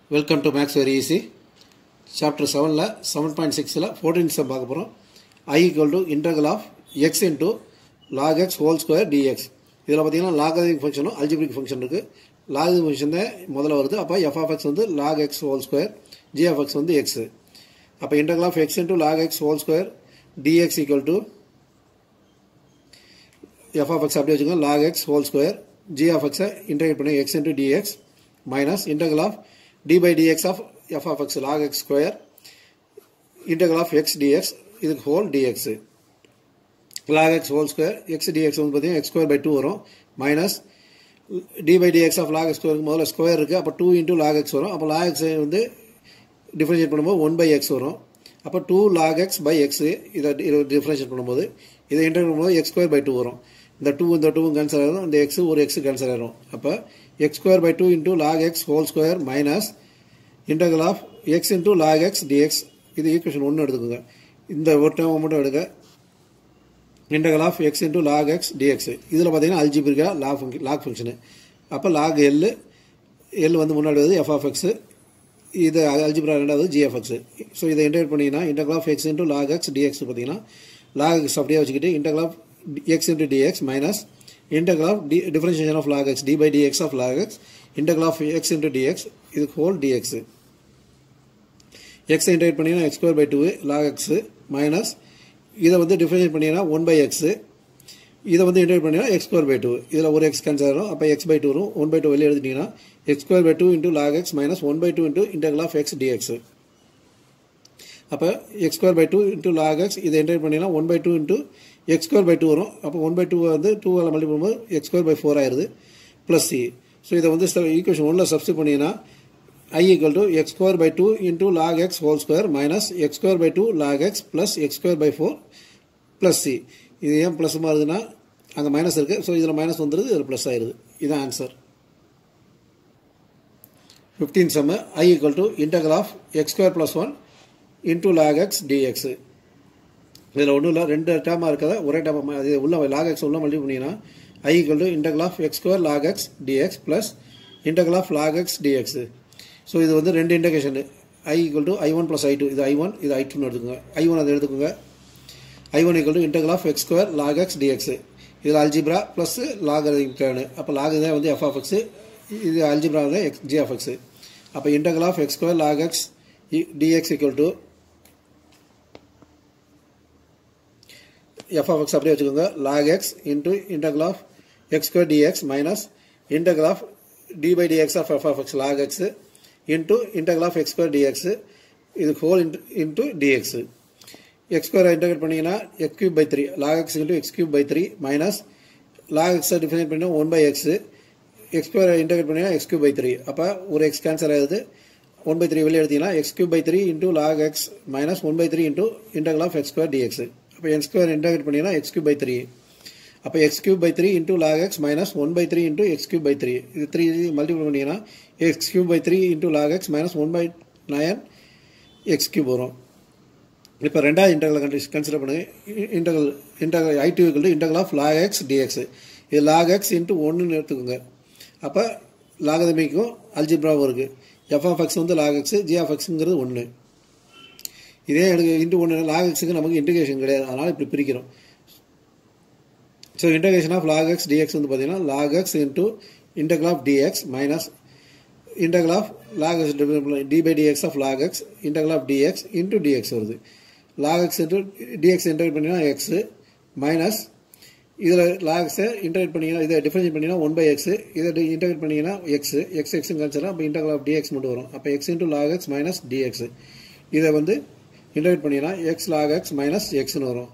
welcome to maths very easy chapter செவனில் seven point சிக்ஸில் fourteen sum பார்க்க போகிறோம் I equal to integral of x into log x whole square dx இதில் பார்த்தீங்கன்னா லாகரிக் ஃபங்க்ஷனும் algebraic function இருக்குது லாகரிக் function தான் முதல்ல வருது அப்போ எஃப் ஆஃப் எக்ஸ் வந்து log x whole square g of x வந்து எக்ஸ் அப்போ integral of x into log x whole square dx equal to f of x அப்படியே வச்சுக்கோங்க log x whole square g of எக்ஸை integrate பண்ணி x into dx minus integral of d by dx of f of x log x square integral of x dx இதுக்கு whole dx log x whole square X dx வந்து பார்த்தீங்கன்னா x square by two வரும் minus d by dx of log x ஸ்கொயருக்கு முதல்ல square இருக்குது அப்போ two into log x வரும் அப்போ லாக் எக்ஸ் வந்து டிஃப்ரென்ஷியேட் பண்ணும்போது ஒன் பை எக்ஸ் வரும் அப்போ two log x by x இதை டிஃப்ரென்ஷியேட் பண்ணும்போது இதை இன்டர் பண்ணும்போது எக்ஸ் ஸ்கொயர் பை டூ வரும் இந்த டூ இந்த டூவும் கேன்சல் ஆயிரும் இந்த எக்ஸ் ஒரு எக்ஸ் கேன்சல் ஆயிரும் அப்போ x square by two into log x whole square minus integral of x into log x dx இது ஈக்குவேஷன் ஒன்று எடுத்துக்கோங்க இந்த ஒரு டைம் மட்டும் எடுக்க integral of x into log x dx இதில் பார்த்தீங்கன்னா அல்ஜிபிரிக்கா லாக் ஃபங்க் லாக் ஃபங்க்ஷனு அப்போ லாக் எல் எல் வந்து முன்னாடி வருது எஃப் ஆஃப் எக்ஸ் இது அல்ஜிபிரா ரெண்டாவது ஜிஎஃப்எக்ஸ் ஸோ இதை இன்டர்ட் பண்ணிங்கன்னா integral of x into log x dx பார்த்தீங்கன்னா லாக் எக்ஸ் அப்படியே வச்சுக்கிட்டு integral of x into dx minus integral of d, differentiation of log x d by dx of log x integral of x into dx இது whole dx x integrate பண்ணிங்கன்னா x square by two log x minus இதை வந்து differentiate பண்ணிங்கன்னா one by x இதை வந்து integrate பண்ணிங்கன்னா X square by two இதில் ஒரு எக்ஸ் கேன்சல் ஆகும் அப்போ எக்ஸ் பை டூ வரும் ஒன் பை டூ வெளியே எடுத்துட்டீங்கன்னா x square by two into log x minus one by two into integral of x dx அப்போ x square by two into log x இதை integrate பண்ணிங்கன்னா one by two into x square by two வரும் அப்போ one by two வந்து டூவால் multi பண்ணும்போது x square by four ஆயிருது plus c so இதை வந்து ஈக்குவேஷன் ஒன்றில் சப்ஸ்டிட் பண்ணிங்கன்னா I equal to x square by two into log x whole square minus x square by two log x plus x square by four plus c இது ஏன் plus மாறுதுன்னா அங்கே minus இருக்குது so இதில் minus வந்துடுது இதில் plus ஆயிடுது இதுதான் answer fifteen sum I equal to integral of x square plus one into log x dx இதில் ஒன்றும் இல்லை ரெண்டு டேமாக இருக்கிறத ஒரே டேம் அது உள்ள லாக் எக்ஸ் உள்ள மல்டி பண்ணிங்கன்னா I equal to integral of x square log x dx plus integral of log x dx so இது வந்து ரெண்டு integration I equal to I one plus I two இது ஐ ஒன் இது ஐ டூன்னு எடுத்துக்கோங்க I one அதை எடுத்துக்கோங்க I one equal to integral of x square log x dx இதில் அல்ஜிப்ரா ப்ளஸ் லாக் டேர்னு அப்போ லாக் தான் வந்து எஃப் ஆஃப் எக்ஸ் இது அல்ஜிப்ரா தான் எக்ஸ் ஜி ஆஃப் எக்ஸ் அப்போ integral of x square log x dx equal to f of x அப்படியே வச்சுக்கோங்க log x into integral of x square dx minus integral of d by dx of f of x log x into integral of x square dx இது whole into dx x square integrate பண்ணீங்கன்னா x cube by 3 log x into x cube by 3 minus log x define பண்ணி 1 by x x square integrate பண்ணீங்கன்னா x cube by 3 அப்போ ஒரு x cancel ஆகுது 1 by 3 வெளியே எடுத்தீங்கன்னா x cube by 3 into log x minus 1 by 3 into integral of x square dx அப்போ n square integrate பண்ணிங்கன்னா x cube by three அப்போ x cube by three into log x minus one by three into x cube by three இது three multiple பண்ணிங்கன்னா x cube by three into log x minus one by nine x cube வரும் இப்போ ரெண்டாவது integral condition consider பண்ணுங்க integral integral I two integral of log x dx இது log x into ஒன்றுன்னு எடுத்துக்கோங்க அப்போ லாகதமிக்கும் அல்ஜிப்ராவும் இருக்குது எஃப் ஆஃப் எக்ஸ் வந்து லாக் எக்ஸ் ஜி ஆஃப் எக்ஸுங்கிறது ஒன்று இதே எனக்கு இன்ட்டு ஒன்று லாக் எக்ஸுக்கு நமக்கு இன்டிகேஷன் கிடையாது அதனால் இப்படி பிரிக்கிறோம் so integration of log x dx வந்து பார்த்தீங்கன்னா log x into integral of dx minus integral of log x d by dx of log x integral of dx into dx வருது log x into dx integrate பண்ணிங்கன்னா x minus இதில் லாக்ஸை integrate பண்ணிங்கன்னா இதை differentiate பண்ணிங்கன்னா one by x இதை integrate பண்ணிங்கன்னா x x எக்ஸும் கேன்சல் அப்போ இன்டகல் ஆஃப் டிஎக்ஸ் மட்டும் வரும் அப்போ x into lock x minus dx இதை வந்து இன்டகிரேட் பண்ணினா எக்ஸ் லாக் எக்ஸ் மைனஸ் எக்ஸ்னு வரும்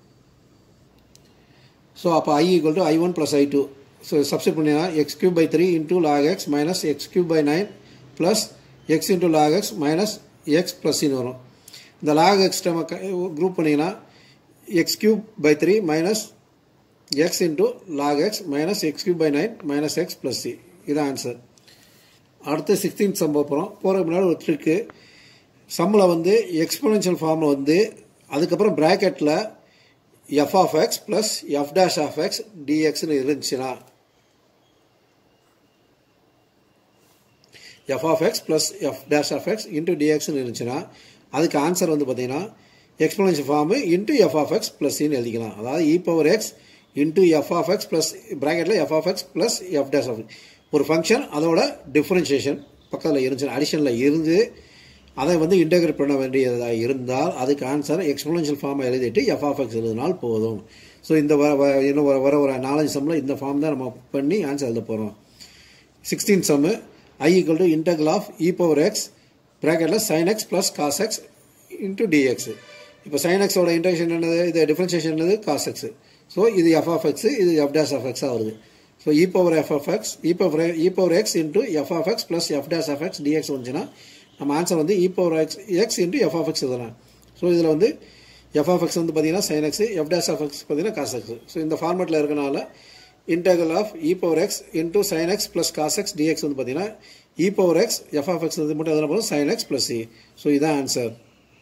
ஸோ அப்போ I equal to I one plus I two so substitute பண்ணினா x cube by three into log x minus x cube by nine plus x into log x minus x ப்ளஸ்ன்னு வரும் இந்த log x நம்ம group பண்ணிங்கன்னா x cube by three minus x into log x minus x cube by nine minus x plus c இதான் answer அடுத்து sixteen sum போகிறோம் போகிறதுக்கு முன்னாடி ஒரு ட்ரிக்கு சம்மில் வந்து எக்ஸ்போனன்ஷியல் ஃபார்மில் வந்து அதுக்கப்புறம் ப்ராக்கெட்டில் f of x plus f dash of x டிஎக்ஸ்னு இருந்துச்சுன்னா f of x plus f dash of x into டிஎக்ஸ்னு இருந்துச்சுன்னா அதுக்கு ஆன்சர் வந்து பார்த்தீங்கன்னா exponential form into f of x plus சின்னு எழுதிக்கலாம் அதாவது e power x into f of x plus ப்ராக்கெட்டில் f of x plus f dash of ஒரு ஃபங்க்ஷன் அதோட டிஃப்ரென்ஷியேஷன் பக்கத்தில் இருந்துச்சு அடிஷனில் இருந்து அதை வந்து இன்டகிரேட் பண்ண வேண்டியதாக இருந்தால் அதுக்கு ஆன்சர் எக்ஸ்போனன்ஷியல் ஃபார்மை எழுதிட்டு எஃப் ஆஃப் எக்ஸ் எழுதினால் போதும் ஸோ இந்த வர வ- இன்னும் வர வர ஒரு நாலஞ்சு சம்மில் இந்த ஃபார்ம் தான் நம்ம பண்ணி ஆன்சர் எழுத போகிறோம் sixteen sum I equal to integral of e power x ப்ராக்கெட்டில் sine x plus cos x into dx இப்போ சைன் எக்ஸோட இன்டெக்ஷன் என்னது இது டிஃபரன்ஷியேஷன் என்னது காஸ் எக்ஸ் ஸோ இது எஃப் ஆஃப் எக்ஸ் இது எஃப் டேஸ் ஆஃப் எக்ஸாக வருது so e power f of x e power e power x into f of x plus f dash of x dx வந்துச்சுன்னா நம்ம ஆன்சர் வந்து e power X x into f of x இதெல்லாம் so இதில் வந்து f of x வந்து பார்த்தீங்கன்னா sine x f dash of x பார்த்தீங்கன்னா காஸ் எக்ஸ் ஸோ இந்த ஃபார்மேட்டில் இருக்கனால integral of e power x into sine x plus cos x dx வந்து பார்த்தீங்கன்னா e power x f of x வந்து மட்டும் எதனா போதும் sine x plus c so இதான் ஆன்சர்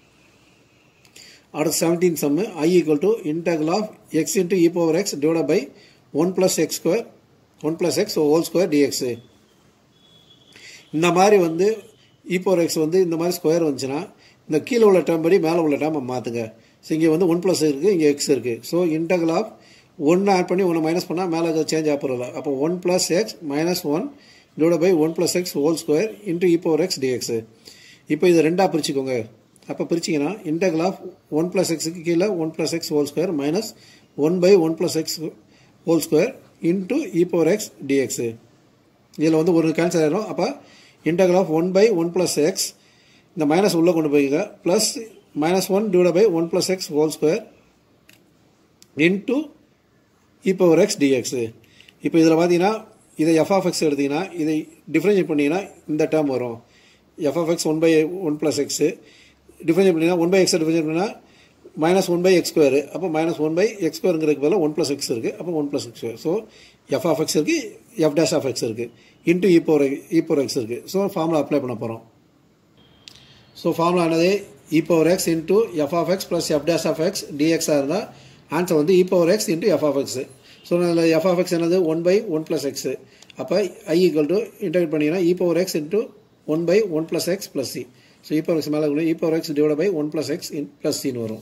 அடுத்து seventeen sum I equal to integral of x into E power x divide by one plus x square one plus x whole square dx இந்த மாதிரி வந்து e power X வந்து இந்த மாதிரி square வந்துச்சுன்னா இந்த கீழே உள்ள டேர்ம் படி மேலே உள்ள டேர்ம் மாற்றுங்க ஸோ இங்கே வந்து ஒன் ப்ளஸ் இருக்குது இங்கே எக்ஸ் இருக்குது ஸோ இன்டகல் ஆஃப் ஒன்று ஆட் பண்ணி ஒன்று மைனஸ் பண்ணால் மேலே அது சேஞ்ச் ஆகிறதில்ல அப்போ one plus x minus one divide by one plus x whole square into e power x dx இப்போ இது ரெண்டாக பிரிச்சுக்கோங்க அப்போ பிரிச்சிங்கன்னா இன்டகல் ஆஃப் ஒன் ப்ளஸ் எக்ஸுக்கு கீழே one plus x whole square minus one by one plus x whole square into e power x dx இதில் வந்து ஒரு கேன்சல் ஆயிடும் அப்போ integral of one by one plus x இந்த மைனஸ் உள்ளே கொண்டு போய்க்க plus minus one divide by one plus x whole square into e power x dx இப்போ இதில் பார்த்தீங்கன்னா இதை எஃப் ஆஃப் எக்ஸ் எடுத்தீங்கன்னா இதை டிஃப்ரென்ஷியேட் பண்ணிங்கன்னா இந்த டேர்ம் வரும் f of x one by one plus x differentiate பண்ணிங்கன்னா ஒன் பை எக்ஸ் டிஃப்ரென்ஷியேட் பண்ணினா minus one by x square அப்போ மைனஸ் ஒன் பை எக்ஸ் ஸ்கொயருங்கிறதுக்கு பதிலாக ஒன் ப்ளஸ் எக்ஸ் இருக்குது அப்போ one plus x square so f of x இருக்குது f dash of x இருக்குது into e power e power x இருக்குது so formula apply பண்ண போகிறோம் ஸோ ஃபார்முலா என்னது e power x into f of x plus f dash of x டிஎக்ஸாக இருந்தால் answer வந்து e power x into f of x so அதில் f of x என்னது one by one plus x அப்போ I equal to integrate பண்ணிங்கன்னா e power x into one by one plus x plus c so e power x மேலே e power x divide by one plus x in plus சின்னு வரும்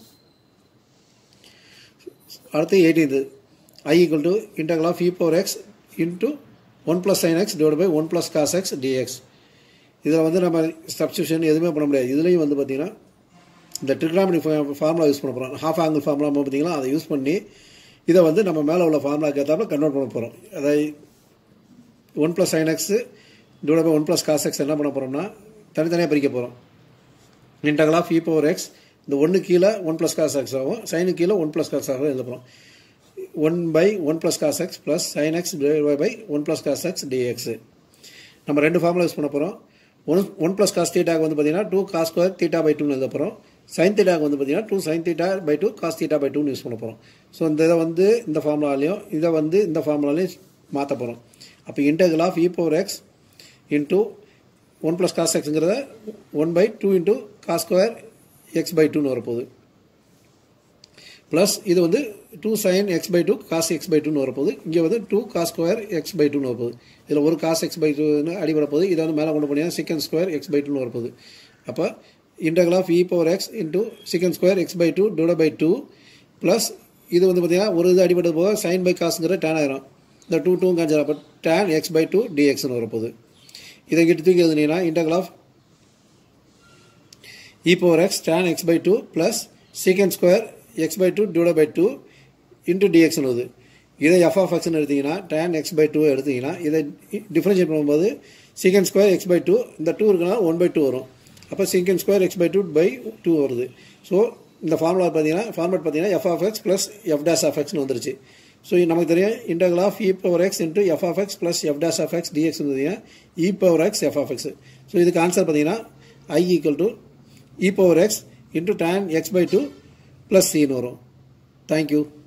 அடுத்து eighteenth I equal to integral of e power x into one plus sine x divide by one plus cos x dx இதில் வந்து நம்ம substitution எதுவுமே பண்ண முடியாது இதுலேயும் வந்து பார்த்தீங்கன்னா இந்த ட்ரிக்னாமெட்ரி ஃபார்முலா யூஸ் பண்ண போகிறோம் ஹாஃப் ஆங்கிள் ஃபார்முலா பார்த்தீங்கன்னா அதை யூஸ் பண்ணி இதை வந்து நம்ம மேலே உள்ள ஃபார்முலாக்கு ஏற்றாப்புல கன்வெர்ட் பண்ண போகிறோம் அதாவது one plus sine x divide by one plus cos x என்ன பண்ண போகிறோம்னா தனித்தனியாக பிரிக்க போகிறோம் integral of e power x இந்த ஒன்று கீழே ஒன் ப்ளஸ் காஸ் எக்ஸ் ஆகும் சைனுக்கு கீழே ஒன் ப்ளஸ் காஸ் ஆகும் எழுத போகிறோம் one by one plus cos x plus sine x divide by one plus cos x dx நம்ம ரெண்டு ஃபார்முலா யூஸ் பண்ண போகிறோம் ஒன் ஒன் ப்ளஸ் காஸ் தீட்டாக்கு வந்து பார்த்தீங்கன்னா two cos square theta by டூன்னு எழுத போகிறோம் சைன் தீட்டாக்கு வந்து பார்த்தீங்கன்னா two sine theta by two cos theta by டூன்னு யூஸ் பண்ண போகிறோம் ஸோ இந்த இதை வந்து இந்த ஃபார்முலாலையும் இதை வந்து இந்த ஃபார்முலாலையும் மாற்ற போகிறோம் அப்போ integral of e power x into one plus cos எக்ஸுங்கிறத one by two into cos square x by டூன்னு வரப்போகுது ப்ளஸ் இது வந்து two sine x by two cos x by டூன்னு வரப்போகுது இங்கே வந்து two cos square x by டூன்னு வரப்போகுது இதில் ஒரு காஸ் எக்ஸ் பை டூன்னு அடிபட போகுது இதை வந்து மேலே கொண்டு போனீங்கன்னா சிக்கன் ஸ்கொயர் எக்ஸ் பை டூன்னு வரப்போகுது அப்போ integral of e power x into secant square x by two divide by two plus இது வந்து பார்த்தீங்கன்னா ஒரு இது அடிபட்டது போக சைன் பை காசுங்கிற டேன் ஆயிரும் இந்த டூ டூ காஞ்சர் அப்போ டேன் எக்ஸ் பை டூ டிஎக்ஸ்னு வரப்போகுது இதை கிட்ட தூக்கி எழுதுனீங்கன்னா integral of e power x tan x by 2 plus secant square x by 2 divided by 2 into dx வருது இதை f of x னு எடுத்தீங்கன்னா tan x by 2 எடுத்தீங்கன்னா இதை டிஃபரன்ஷியேட் பண்ணும்போது secant square x by 2 இந்த 2 இருக்குன்னா 1 by 2 வரும் அப்போ secant square x by 2 by 2 வருது ஸோ இந்த ஃபார்முலா பார்த்தீங்கன்னா ஃபார்மேட் பார்த்தீங்கன்னா f of x plus f dash of x னு வந்துருச்சு ஸோ நமக்கு தெரியும் integral of e power x into f of x plus f dash of x dx பார்த்தீங்கன்னா e power x f of x so இதுக்கு answer பார்த்தீங்கன்னா i equal to e power x into tan x by 2 plus c ன்னு வரும் thank you